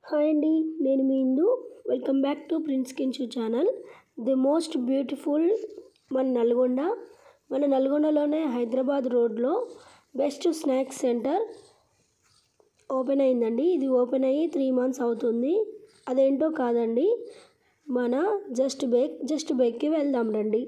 hi అండి నేను మీ Indu welcome back to Prince Kinshu channel the most beautiful మన నల్గొండ మన నల్గొండలోనే హైదరాబాద్ రోడ్లో బెస్ట్ స్నాక్స్ సెంటర్ ఓపెన్ అయిందండి ఇది ఓపెన్ అయ్యి త్రీ మంత్స్ అవుతుంది అదేంటో కాదండి మన జస్ట్ బేక్ జస్ట్ బేక్కి వెళ్దాం రండి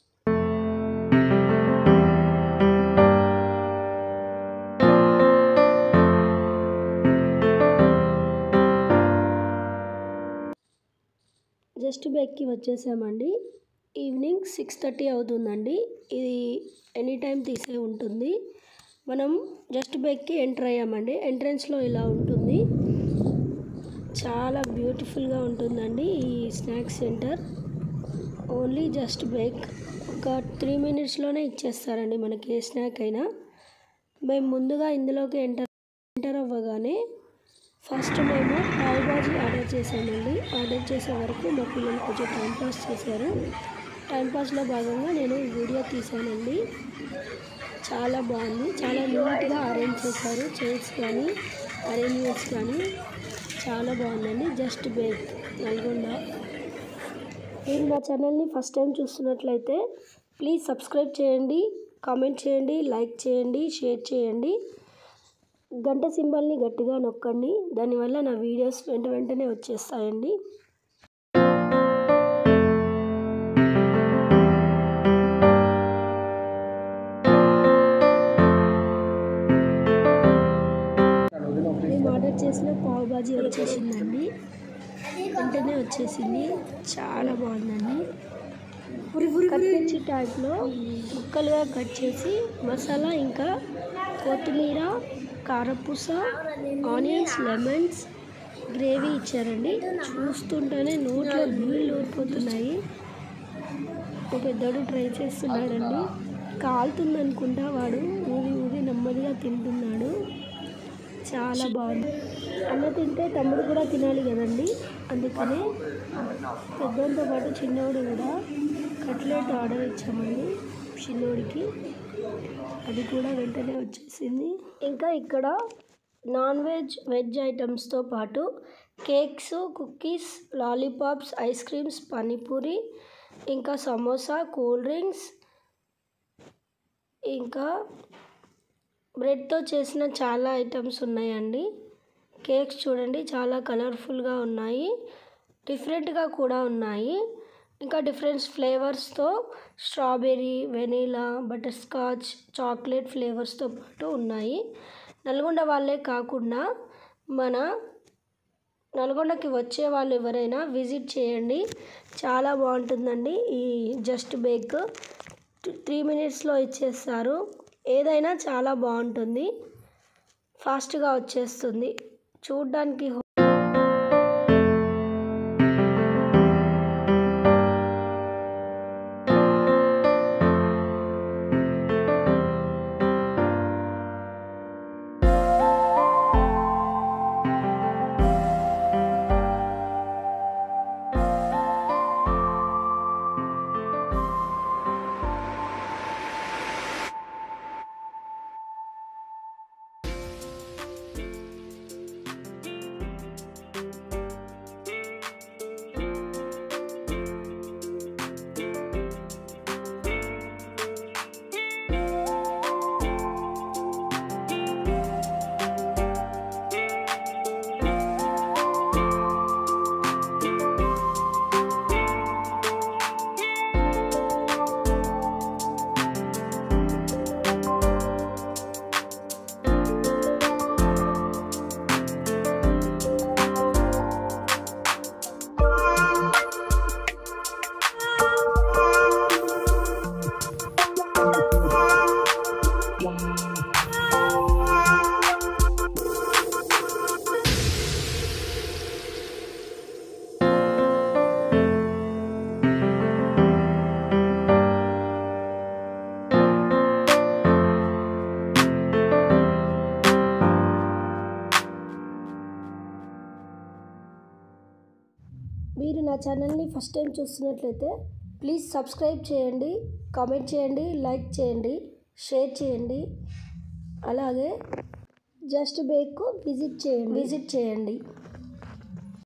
జస్ట్ బేక్కి వచ్చేసామండి ఈవినింగ్ సిక్స్ థర్టీ అవుతుందండి ఇది ఎనీ టైం తీసే ఉంటుంది మనం జస్ట్ బేక్కి ఎంటర్ అయ్యామండి ఎంట్రన్స్లో ఇలా ఉంటుంది చాలా బ్యూటిఫుల్గా ఉంటుందండి ఈ snacks centre only just bake ఒక త్రీ మినిట్స్లోనే ఇచ్చేస్తారండి మనకి ఏ స్నాక్ అయినా మేము ముందుగా ఇందులోకి ఎంటర్ ఎంటర్ అవ్వగానే ఫస్ట్ మేము పావు బాజీ ఆర్డర్ చేసామండి ఆర్డర్ చేసే వరకు మా పిల్లలు కొంచెం టైంపాస్ చేశారు టైంపాస్లో భాగంగా నేను వీడియో తీశానండి చాలా బాగుంది చాలా నీట్గా అరేంజ్ చేశారు చైర్స్ కానీ అరేంజ్మెంట్స్ కానీ చాలా బాగుందండి జస్ట్ బేక్ నల్గొండ మీరు మా ఛానల్ని ఫస్ట్ టైం చూస్తున్నట్లయితే ప్లీజ్ సబ్స్క్రైబ్ చేయండి కామెంట్ చేయండి లైక్ చేయండి షేర్ చేయండి గంట సింబల్ని గట్టిగా నొక్కండి దానివల్ల నా వీడియోస్ వెంట వెంటనే వచ్చేస్తాయండి మేము ఆర్డర్ చేసిన పావు బాజీ వచ్చేసిందండి వెంటనే వచ్చేసింది చాలా బాగుందండి కట్టించి టైప్లో ముక్కలుగా కట్ చేసి మసాలా ఇంకా కొత్తిమీర కారపూస ఆనియన్స్ లెమన్స్ గ్రేవీ ఇచ్చారండి చూస్తుంటేనే నోట్లో నీళ్ళు ఊరిపోతున్నాయి ఒక పెద్దోడు ట్రై చేస్తున్నాడండి కాలుతుంది అనుకుంటా వాడు ఊది ఊది నెమ్మదిగా తింటున్నాడు చాలా బాగుంది అన్న తింటే తమ్ముడు కూడా తినాలి కదండి అందుకనే పెద్దోడితో పాటు చిన్నోడు కూడా కట్లెట్ ఆర్డర్ ఇచ్చామండి చిన్నోడికి అది కూడా వెంటనే వచ్చేసింది ఇంకా ఇక్కడ నాన్ వెజ్ వెజ్ ఐటమ్స్తో పాటు cakes cookies lollipops ice creams panipuri ఇంకా సమోసా కూల్ డ్రింక్స్ ఇంకా బ్రెడ్తో చేసిన చాలా ఐటమ్స్ ఉన్నాయండి కేక్స్ చూడండి చాలా కలర్ఫుల్గా ఉన్నాయి డిఫరెంట్గా కూడా ఉన్నాయి ఇంకా డిఫరెంట్ ఫ్లేవర్స్తో strawberry vanilla butter scotch chocolate ఫ్లేవర్స్తో పాటు ఉన్నాయి నల్గొండ వాళ్ళే కాకుండా మన నల్గొండకి వచ్చే వాళ్ళు ఎవరైనా విజిట్ చేయండి చాలా బాగుంటుందండి ఈ జస్ట్ బేక్ త్రీ మినిట్స్లో ఇచ్చేస్తారు ఏదైనా చాలా బాగుంటుంది ఫాస్ట్గా వచ్చేస్తుంది చూడ్డానికి మీరు నా ఛానల్ని ఫస్ట్ టైం చూస్తున్నట్లయితే ప్లీజ్ సబ్స్క్రైబ్ చేయండి కామెంట్ చేయండి లైక్ చేయండి షేర్ చేయండి అలాగే జస్ట్ బేక్కు విజిట్ చేయండి విజిట్ చేయండి